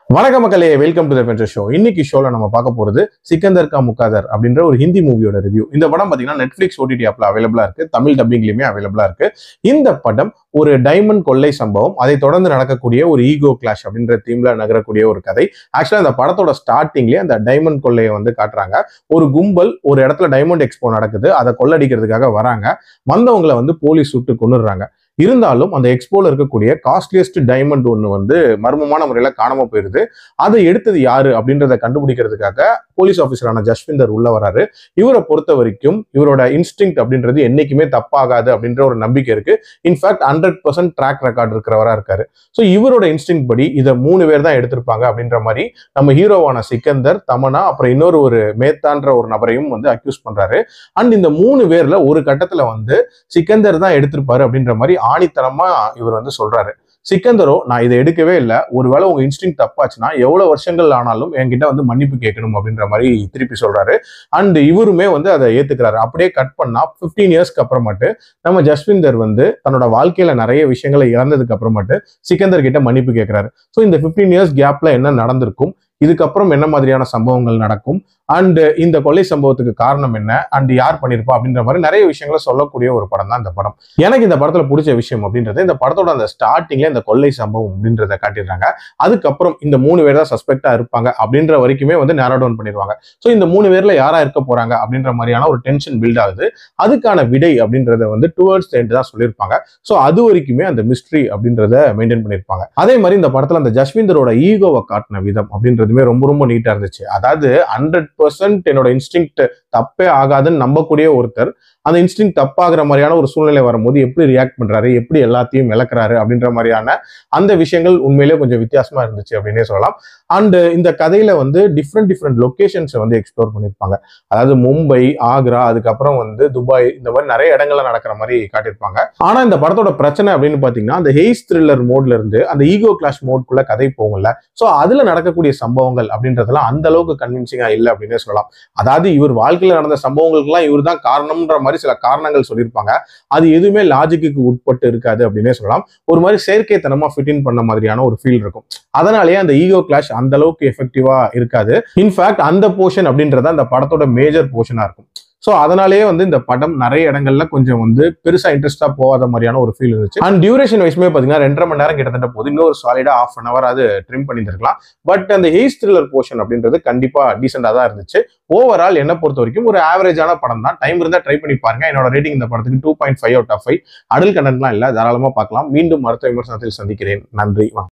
வணக்கம் மக்களே welcome to the show இன்னைக்கு ஷோல நம்ம பார்க்க போறது சிக்கந்தர் கா முக்காதர் அப்படின்ற ஒரு ஹிந்தி மூவியோட ரிவ்யூ இந்த படம் பாத்தீங்கன்னா நெட்ஃபிளிக்ஸ் ஓடிடி ஆப்ல அவைலபிளா இருக்கு தமிழ் டப்பிங்லயுமே அவைலபிளா இருக்கு இந்த படம் ஒரு டைமண்ட் கொள்ளை சம்பவம் அதை தொடர்ந்து நடக்கக்கூடிய ஒரு ஈகோ கிளாஷ் அப்படின்ற தீம்ல நகரக்கூடிய ஒரு கதை ஆக்சுவலா அந்த படத்தோட ஸ்டார்டிங்லேயே அந்த டைமண்ட் கொள்ளையை வந்து காட்டுறாங்க ஒரு கும்பல் ஒரு இடத்துல டைமண்ட் எக்ஸ்போ நடக்குது அதை கொள்ளடிக்கிறதுக்காக வராங்க வந்தவங்களை வந்து போலீஸ் சுட்டு கொண்டுடுறாங்க இருந்தாலும் அந்த எக்ஸ்போல இருக்கக்கூடிய காஸ்ட்லியஸ்ட் டைமண்ட் ஒன்று வந்து மர்மமான முறையில் காணாம போயிருது அதை எடுத்தது யாரு அப்படின்றத கண்டுபிடிக்கிறதுக்காக போலீஸ் ஆஃபீஸரான ஜஸ்விந்தர் உள்ள வராரு இவரை பொறுத்த வரைக்கும் இவரோட இன்ஸ்டிங் அப்படின்றது என்னைக்குமே தப்பாகாது அப்படின்ற ஒரு நம்பிக்கை இருக்கு in fact hundred percent track record இருக்கிறவரா இருக்காரு ஸோ இவரோட இன்ஸ்டிங் படி இதை மூணு பேர் தான் எடுத்திருப்பாங்க அப்படின்ற மாதிரி நம்ம ஹீரோவான சிக்கந்தர் தமனா அப்புறம் இன்னொரு ஒரு மேத்தான்ற ஒரு நபரையும் வந்து அக்யூஸ் பண்றாரு அண்ட் இந்த மூணு பேர்ல ஒரு கட்டத்துல வந்து சிக்கந்தர் தான் எடுத்திருப்பாரு அப்படின்ற மாதிரி ஆணித்தனமா இவர் வந்து சொல்றாரு சிக்கந்தரோ நான் இதை எடுக்கவே இல்லை ஒருவேளை உங்க இன்ஸ்டிங் தப்பாச்சுன்னா எவ்வளவு வருஷங்கள் ஆனாலும் என்கிட்ட வந்து மன்னிப்பு கேட்கணும் அப்படின்ற மாதிரி திருப்பி சொல்றாரு அண்ட் இவருமே வந்து அதை ஏத்துக்கிறாரு அப்படியே கட் பண்ணா 15 இயர்ஸ்க்கு அப்புறமேட்டு நம்ம ஜஸ்விந்தர் வந்து தன்னோட வாழ்க்கையில நிறைய விஷயங்களை இழந்ததுக்கு அப்புறமேட்டு சிக்கந்தர் கிட்ட மன்னிப்பு கேட்கிறாரு ஸோ இந்த 15 இயர்ஸ் கேப்ல என்ன நடந்திருக்கும் இதுக்கப்புறம் என்ன மாதிரியான சம்பவங்கள் நடக்கும் அண்ட் இந்த கொலை சம்பவத்துக்கு காரணம் என்ன அண்ட் யார் பண்ணியிருப்பா அப்படின்ற மாதிரி நிறைய விஷயங்களை சொல்லக்கூடிய ஒரு படம் தான் இந்த படம் எனக்கு இந்த படத்துல பிடிச்ச விஷயம் அப்படின்றது இந்த படத்தோட அந்த ஸ்டார்டிங்ல இந்த கொள்ளை சம்பவம் அப்படின்றத காட்டிடுறாங்க அதுக்கப்புறம் இந்த மூணு பேர் தான் சஸ்பெக்டா இருப்பாங்க அப்படின்ற வரைக்குமே வந்து நேரோ டவுன் பண்ணிடுவாங்க ஸோ இந்த மூணு பேர்ல யாரா இருக்க போறாங்க அப்படின்ற மாதிரியான ஒரு டென்ஷன் பில்ட் ஆகுது அதுக்கான விடை அப்படின்றத வந்து டுவர்ட்ஸ் எண்ட் தான் சொல்லியிருப்பாங்க ஸோ அது வரைக்குமே அந்த மிஸ்ட்ரி அப்படின்றத மெயின்டைன் பண்ணியிருப்பாங்க அதே மாதிரி இந்த படத்துல அந்த ஜஸ்விந்தரோட ஈகோவை காட்டின விதம் அப்படின்றதுமே ரொம்ப ரொம்ப நீட்டா இருந்துச்சு அதாவது ஹண்ட்ரட் பர்சன்ட் என்னோட இன்ஸ்டிங் தப்பே ஆகாதுன்னு நம்பக்கூடிய ஒருத்தர் அந்த இன்ஸ்டிங் தப்பாகிற மாதிரியான ஒரு சூழ்நிலை வரும்போது எப்படி ரியாக்ட் பண்றாரு எப்படி எல்லாத்தையும் இழக்கிறாரு அப்படின்ற மாதிரியான அந்த விஷயங்கள் உண்மையிலேயே கொஞ்சம் வித்தியாசமா இருந்துச்சு அப்படின்னே சொல்லலாம் அண்ட் இந்த கதையில வந்து டிஃப்ரெண்ட் டிஃப்ரெண்ட் லொக்கேஷன்ஸை வந்து எக்ஸ்ப்ளோர் பண்ணியிருப்பாங்க அதாவது மும்பை ஆக்ரா அதுக்கப்புறம் வந்து துபாய் இந்த மாதிரி நிறைய இடங்கள்ல நடக்கிற மாதிரி காட்டியிருப்பாங்க ஆனா இந்த படத்தோட பிரச்சனை அப்படின்னு பாத்தீங்கன்னா அந்த ஹெய்ஸ் த்ரில்லர் மோட்ல இருந்து அந்த ஈகோ கிளாஷ் மோட்குள்ள கதை போகும்ல ஸோ அதுல நடக்கக்கூடிய சம்பவங்கள் அப்படின்றதெல்லாம் அந்த அளவுக்கு கன்வின்சிங்கா இல்லை அப்படின்னே சொல்லலாம் அதாவது இவர் வாழ்க்கையில நடந்த சம்பவங்களுக்கெல்லாம் இவர் தான் காரணம்ன்ற மாதிரி சில காரணங்கள் சொல்லியிருப்பாங்க அது எதுவுமே லாஜிக்கு உட்பட்டு இருக்காது அப்படின்னே சொல்லலாம் ஒரு மாதிரி செயற்கைத்தனமா ஃபிட் இன் பண்ண மாதிரியான ஒரு ஃபீல் இருக்கும் அதனாலேயே அந்த ஈகோ கிளாஷ் அந்த அளவுக்கு எஃபெக்டிவா இருக்காது இன்ஃபேக்ட் அந்த போர்ஷன் அப்படின்றத அந்த படத்தோட மேஜர் போர்ஷனா இருக்கும் ஸோ அதனாலேயே வந்து இந்த படம் நிறைய இடங்கள்ல கொஞ்சம் வந்து பெருசா இன்ட்ரெஸ்டா போகாத மாதிரியான ஒரு ஃபீல் இருந்துச்சு அண்ட் டியூரேஷன் வைஸ்மே பார்த்தீங்கன்னா ரெண்டரை மணி நேரம் கிட்டத்தட்ட போது இன்னொரு சாலிடா ஆஃப் அன் அவர் அது ட்ரிம் பண்ணியிருந்திருக்கலாம் பட் அந்த ஹெய்ஸ் த்ரில்லர் போர்ஷன் அப்படின்றது கண்டிப்பா டீசெண்டாக தான் இருந்துச்சு ஓவரால் என்ன பொறுத்த வரைக்கும் ஒரு ஆவரேஜான படம் தான் டைம் இருந்தால் ட்ரை பண்ணி பாருங்க என்னோட ரேட்டிங் இந்த படத்துக்கு two point five out of five adult கண்டென்ட்லாம் இல்லை தாராளமாக பார்க்கலாம் மீண்டும் மருத்துவ விமர்சனத்தில் சந்திக்கிறேன் நன்றி வணக்கம்